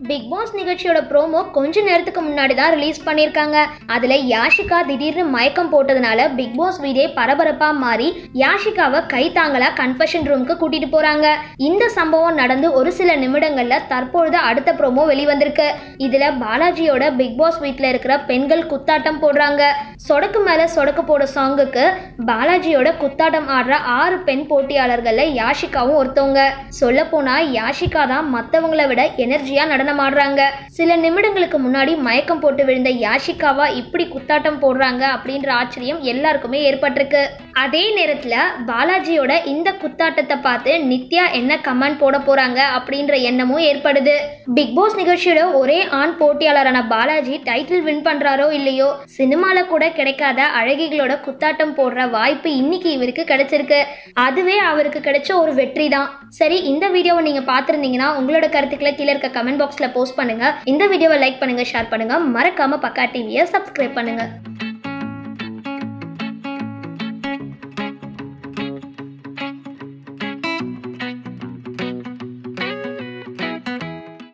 big pass நிகழ்ச்சியோட promo கொஞ்ச நேரத்துக்கு முன்னாடி தான் ரிலீஸ் பண்ணியிருக்காங்க அதுல யாஷிகா திடீர்னு மயக்கம் போட்டதுனால பிக் பாஸ் வீடே பரபரப்பா மாறி யாஷிகாவை கை தாங்களா கன்ஃபெஷன் ரூமுக்கு கூட்டிட்டு போறாங்க இந்த சம்பவம் நடந்து ஒரு சில நிமிடங்கள்ல தற்பொழுது அடுத்த ப்ரோமோ வெளிவந்திருக்கு இதுல பாலாஜியோட பிக் பாஸ் வீட்டில் இருக்கிற பெண்கள் குத்தாட்டம் போடுறாங்க சொடக்கு மேல சொடக்கு போட சாங்குக்கு பாலாஜியோட குத்தாட்டம் ஆடுற ஆறு பெண் போட்டியாளர்கள்ல யாஷிகாவும் ஒருத்தவங்க சொல்ல போனா யாஷிகா தான் மத்தவங்கள விட எனர்ஜியா நடனம் ஆடுறாங்க சில நிமிடங்களுக்கு முன்னாடி மயக்கம் போட்டு விழுந்த யாஷிகாவா இப்படி குத்தாட்டம் போடுறாங்க அப்படின்ற ஆச்சரியம் எல்லாருக்குமே ஏற்பட்டிருக்கு அதே நேரத்துல பாலாஜியோட இந்த குத்தாட்டத்தை பார்த்து நித்யா என்ன கமெண்ட் போட போறாங்க அப்படின்ற எண்ணமும் ஏற்படுது பிக் பாஸ் நிகழ்ச்சியோட ஒரே ஆண் போட்டியாளரான பாலாஜி டைட்டில் வின் பண்றாரோ இல்லையோ சினிமால கூட கிடைக்காத அழகிகளோட குத்தாட்டம் போடுற வாய்ப்பு இன்னைக்கு இவருக்கு கிடைச்சிருக்கு அதுவே அவருக்கு கிடைச்ச ஒரு வெற்றி தான் சரி இந்த வீடியோவை நீங்க பார்த்துருந்தீங்கன்னா உங்களோட கருத்துக்களை கீழே இருக்க கமெண்ட் பாக்ஸ்ல போஸ்ட் பண்ணுங்க இந்த வீடியோவை லைக் பண்ணுங்க ஷேர் பண்ணுங்க மறக்காம பக்கா டிவியை சப்ஸ்கிரைப் பண்ணுங்க